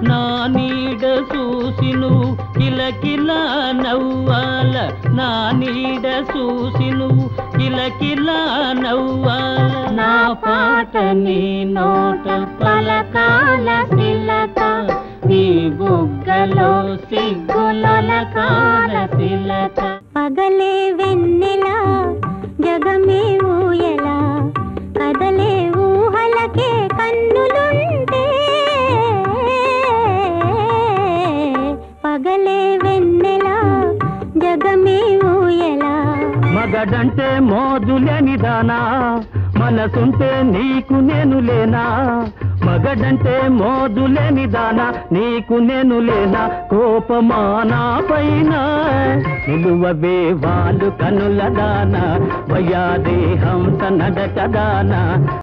నా నీడ చూసి నువ్వు కిలకిల నవ్వాల నా నీడ చూసి నువ్వు కిలకిల నవ్వాల నా పాట నీ నోట పలకాల శిలక నీ బుగ్గలో సిగ్గులకాల శిలక పగలే వెన్నెలా జగమే ఊయలా కదలే ఊహలకే కన్నులుంటే పగలే వెన్నెలా జగమే ఊయలా మగడంటే మోజులేని దానా మనసుంటే నీకు నేను లేనా మగడంటే మోజులేని దానా నీకు నేను లేనా కోపమానా పైన నిలువవే వాళ్ళు కనుల దానా వయాదే హంస నడక దానా